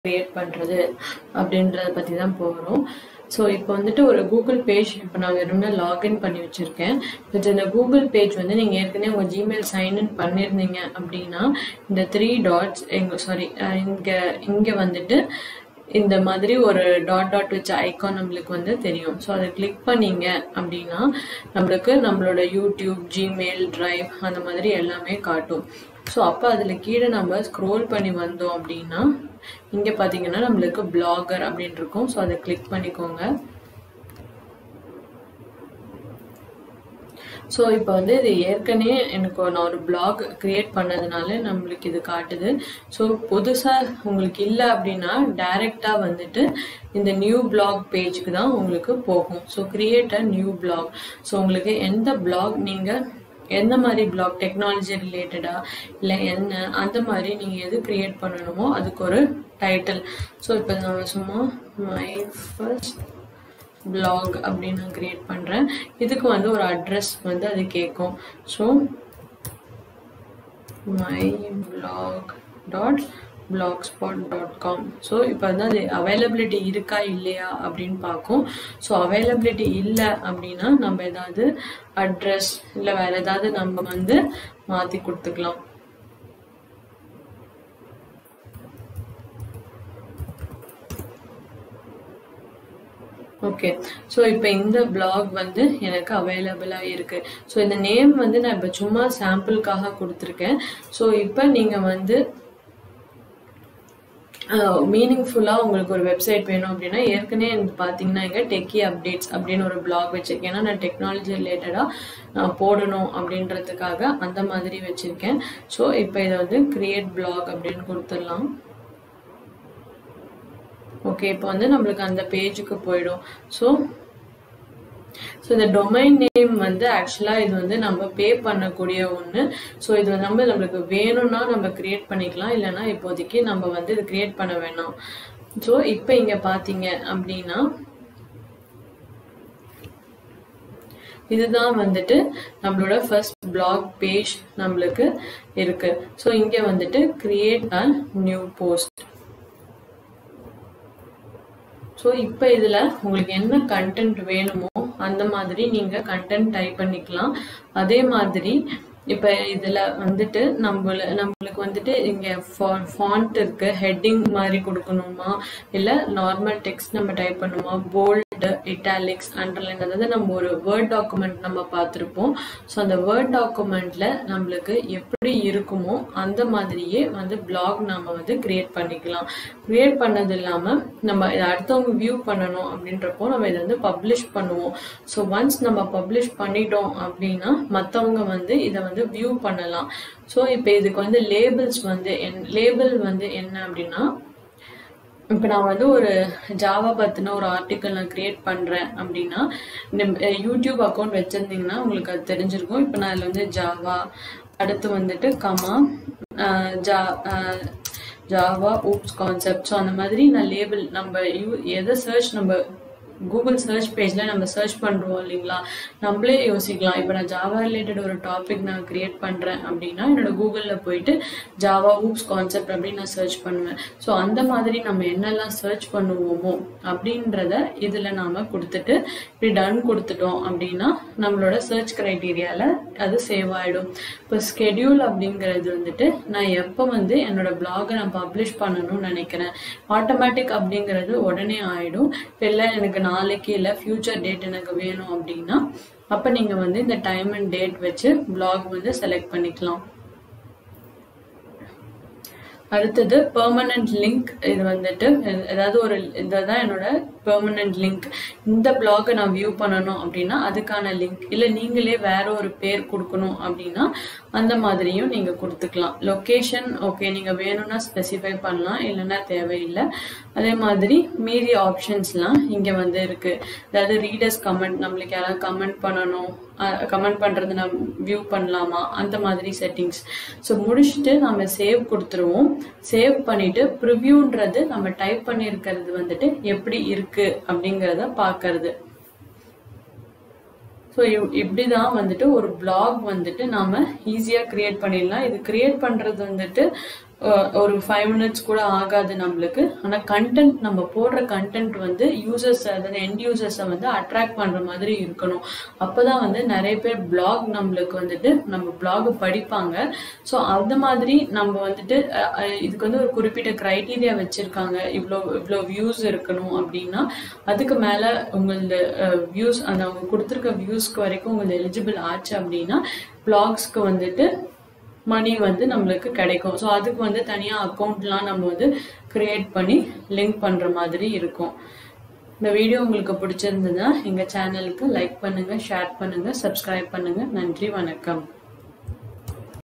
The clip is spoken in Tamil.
கிரியேட் பண்ணுறது அப்படின்றத பற்றி தான் போகிறோம் ஸோ இப்போ வந்துட்டு ஒரு கூகுள் பேஜ் இப்போ நான் வெறும்னா லாகின் பண்ணி வச்சுருக்கேன் இப்போ இந்த கூகுள் பேஜ் வந்து நீங்கள் ஏற்கனவே உங்கள் ஜிமெயில் சைன்இன் பண்ணியிருந்தீங்க அப்படின்னா இந்த த்ரீ டாட்ஸ் எங்க சாரி இங்கே இங்கே வந்துட்டு இந்த மாதிரி ஒரு டாட் டாட் வச்ச ஐக்கான் நம்மளுக்கு வந்து தெரியும் ஸோ அதை கிளிக் பண்ணீங்க அப்படின்னா நம்மளுக்கு நம்மளோட யூடியூப் ஜிமெயில் டிரைவ் அந்த மாதிரி எல்லாமே காட்டும் ஸோ அப்போ அதில் கீழே நம்ம ஸ்க்ரோல் பண்ணி வந்தோம் அப்படின்னா இங்கே பார்த்தீங்கன்னா நம்மளுக்கு பிளாகர் அப்படின்னு இருக்கும் ஸோ அதை கிளிக் பண்ணிக்கோங்க ஸோ இப்போ வந்து இது ஏற்கனவே எனக்கு நான் ஒரு பிளாக் கிரியேட் பண்ணதுனால நம்மளுக்கு இது காட்டுது ஸோ புதுசாக உங்களுக்கு இல்லை அப்படின்னா டைரெக்டாக வந்துட்டு இந்த நியூ பிளாக் பேஜ்க்கு தான் உங்களுக்கு போகும் so create a new blog so உங்களுக்கு எந்த பிளாக் நீங்கள் எந்த மாதிரி பிளாக் டெக்னாலஜி ரிலேட்டடா இல்லை என்ன அந்த மாதிரி நீங்கள் எது கிரியேட் பண்ணணுமோ அதுக்கு ஒரு டைட்டில் ஸோ இப்போ நான் சும்மா மை ஃபர்ஸ்ட் பிளாக் அப்படின்னு நான் கிரியேட் பண்ணுறேன் இதுக்கு வந்து ஒரு அட்ரஸ் வந்து அது கேட்கும் so my blog dot blogspot dot com so இப்போ வந்து அது அவைலபிலிட்டி இருக்கா இல்லையா அப்படின்னு பார்க்கும் ஸோ அவைலபிலிட்டி இல்லை அப்படின்னா நம்ம ஏதாவது அட்ரஸ் இல்லை வேற ஏதாவது நம்ம வந்து மாற்றி கொடுத்துக்கலாம் ஓகே ஸோ இப்போ இந்த பிளாக் வந்து எனக்கு அவைலபிளாக இருக்குது ஸோ இந்த நேம் வந்து நான் இப்போ சும்மா சாம்பிளுக்காக கொடுத்துருக்கேன் ஸோ இப்போ நீங்கள் வந்து மீனிங்ஃபுல்லாக உங்களுக்கு ஒரு வெப்சைட் வேணும் அப்படின்னா ஏற்கனவே எனக்கு பார்த்தீங்கன்னா இங்கே டெக்கி அப்டேட்ஸ் அப்படின்னு ஒரு பிளாக் வச்சுருக்கேன் ஏன்னா நான் டெக்னாலஜி ரிலேட்டடாக நான் போடணும் அப்படின்றதுக்காக அந்த மாதிரி வச்சுருக்கேன் ஸோ இப்போ இதை வந்து கிரியேட் பிளாக் அப்படின்னு கொடுத்துடலாம் ஓகே இப்போ வந்து நம்மளுக்கு அந்த பேஜுக்கு போயிடும் ஸோ ஸோ இந்த டொமைன் நேம் வந்து ஆக்சுவலாக இது வந்து நம்ம பே பண்ணக்கூடிய ஒன்று ஸோ இது வந்து நம்ம நம்மளுக்கு வேணும்னா நம்ம கிரியேட் பண்ணிக்கலாம் இல்லைன்னா இப்போதைக்கு நம்ம வந்து இது கிரியேட் பண்ண வேணாம் ஸோ இப்போ இங்கே பார்த்தீங்க அப்படின்னா இதுதான் வந்துட்டு நம்மளோட ஃபர்ஸ்ட் பிளாக் பேஜ் நம்மளுக்கு இருக்கு ஸோ இங்கே வந்துட்டு create a new post so இப்போ இதில் உங்களுக்கு என்ன கண்டென்ட் வேணுமோ அந்த மாதிரி நீங்கள் கண்டென்ட் டைப் பண்ணிக்கலாம் அதே மாதிரி இப்போ இதில் வந்துட்டு நம்மள நம்மளுக்கு வந்துட்டு இங்கே ஃபாண்ட் இருக்கு ஹெட்டிங் மாதிரி கொடுக்கணுமா இல்லை நார்மல் டெக்ஸ்ட் நம்ம டைப் பண்ணுமா போல்டு இட்டாலிக்ஸ் அண்டர்லைன் அதாவது நம்ம ஒரு வேர்ட் டாக்குமெண்ட் நம்ம பார்த்துருப்போம் ஸோ அந்த வேர்ட் டாக்குமெண்ட்ல நம்மளுக்கு எப்படி இருக்குமோ அந்த மாதிரியே வந்து பிளாக் நம்ம வந்து கிரியேட் பண்ணிக்கலாம் கிரியேட் பண்ணது இல்லாமல் நம்ம இதை அடுத்தவங்க வியூ பண்ணணும் அப்படின்றப்போ நம்ம இதை வந்து பப்ளிஷ் பண்ணுவோம் ஸோ ஒன்ஸ் நம்ம பப்ளிஷ் பண்ணிட்டோம் அப்படின்னா மற்றவங்க வந்து இதை வந்து வியூ பண்ணலாம் ஸோ இப்போ இதுக்கு வந்து லேபிள்ஸ் வந்து என் லேபிள் வந்து என்ன அப்படின்னா இப்போ நான் வந்து ஒரு ஜாவா பற்றின ஒரு ஆர்டிக்கல் நான் கிரியேட் பண்ணுறேன் அப்படின்னா இந்த யூடியூப் அக்கௌண்ட் வச்சுருந்தீங்கன்னா உங்களுக்கு அது தெரிஞ்சிருக்கும் இப்போ நான் அதில் வந்து ஜாவா அடுத்து வந்துட்டு கமா ஜா ஜாவா ஊப்ஸ் கான்செப்ட் ஸோ அந்த மாதிரி நான் லேபிள் நம்ம யூ எதை சர்ச் நம்ம கூகுள் சர்ச் பேஜில் நம்ம சர்ச் பண்ணுறோம் இல்லைங்களா நம்மளே யோசிக்கலாம் இப்போ நான் ஜாவா ரிலேட்டட் ஒரு டாபிக் நான் கிரியேட் பண்ணுறேன் அப்படின்னா என்னோட கூகுளில் போயிட்டு ஜாவா ஊப்ஸ் கான்செப்ட் அப்படின்னு நான் சர்ச் பண்ணுவேன் ஸோ அந்த மாதிரி நம்ம என்னெல்லாம் சர்ச் பண்ணுவோமோ அப்படின்றத இதில் நாம் கொடுத்துட்டு இப்படி டன் கொடுத்துட்டோம் அப்படின்னா நம்மளோட சர்ச் க்ரைட்டீரியாவில் அது சேவ் ஆகிடும் இப்போ ஸ்கெடியூல் அப்படிங்கிறது வந்துட்டு நான் எப்போ வந்து என்னோட பிளாகை நான் பப்ளிஷ் பண்ணணும்னு நினைக்கிறேன் ஆட்டோமேட்டிக் அப்படிங்கிறது உடனே ஆகிடும் இப்போ இல்லை எனக்கு நாளைக்கு இல்லை ஃபியூச்சர் டேட் எனக்கு வேணும் அப்படின்னா அப்போ நீங்கள் வந்து இந்த டைம் அண்ட் டேட் வச்சு பிளாக் வந்து செலக்ட் பண்ணிக்கலாம் அடுத்தது பெர்மனன்ட் லிங்க் இது வந்துட்டு ஏதாவது ஒரு இதுதான் என்னோட பெர்மனன்ட் லிங்க் இந்த பிளாகை நான் வியூ பண்ணணும் அப்படின்னா அதுக்கான லிங்க் இல்லை நீங்களே வேற ஒரு பேர் கொடுக்கணும் அப்படின்னா அந்த மாதிரியும் நீங்கள் கொடுத்துக்கலாம் லொக்கேஷன் ஓகே நீங்கள் வேணும்னா ஸ்பெசிஃபை பண்ணலாம் இல்லைன்னா தேவையில்லை அதே மாதிரி மீதி ஆப்ஷன்ஸ்லாம் இங்கே வந்து இருக்கு அதாவது ரீடர்ஸ் கமெண்ட் நம்மளுக்கு யாராவது கமெண்ட் பண்ணணும் கமெண்ட் பண்ணுறது நம்ம வியூ பண்ணலாமா அந்த மாதிரி செட்டிங்ஸ் ஸோ முடிச்சுட்டு நம்ம சேவ் கொடுத்துருவோம் சேவ் பண்ணிட்டு ப்ரிவ்யூன்றது நம்ம டைப் பண்ணியிருக்கிறது வந்துட்டு எப்படி இருக்கு அப்படிங்கிறத பார்க்கறது ஸோ இப்படி தான் வந்துட்டு ஒரு பிளாக் வந்துட்டு நாம ஈஸியாக கிரியேட் பண்ணிடலாம் இது கிரியேட் பண்ணுறது வந்துட்டு அஹ், ஒரு ஃபைவ் மினிட்ஸ் கூட ஆகாது நம்மளுக்கு ஆனால் கண்டென்ட் நம்ம போடுற கண்டென்ட் வந்து யூசர்ஸ் அதாவது எண்ட் யூசர்ஸை வந்து அட்ராக்ட் பண்ணுற மாதிரி இருக்கணும் அப்பதான் வந்து நிறைய பேர் பிளாக் நம்மளுக்கு வந்துட்டு நம்ம பிளாக் படிப்பாங்க ஸோ அந்த மாதிரி நம்ம வந்துட்டு அஹ், அஹ், இதுக்கு வந்து ஒரு குறிப்பிட்ட க்ரைட்டீரியா வச்சிருக்காங்க இவ்வளோ இவ்வளோ வியூஸ் இருக்கணும் அப்படின்னா அதுக்கு மேலே உங்களது வியூஸ் அந்த அவங்க கொடுத்துருக்க வியூஸ்க்கு வரைக்கும் உங்களுக்கு எலிஜிபிள் ஆச்சு அப்படின்னா பிளாக்ஸ்க்கு வந்துட்டு மணி வந்து நம்மளுக்கு கிடைக்கும் ஸோ அதுக்கு வந்து தனியாக அக்கௌண்ட்லாம் நம்ம வந்து கிரியேட் பண்ணி லிங்க் பண்ணுற மாதிரி இருக்கும் இந்த வீடியோ உங்களுக்கு பிடிச்சிருந்ததுன்னா எங்கள் சேனலுக்கு லைக் பண்ணுங்கள் ஷேர் பண்ணுங்கள் சப்ஸ்கிரைப் பண்ணுங்கள் நன்றி வணக்கம்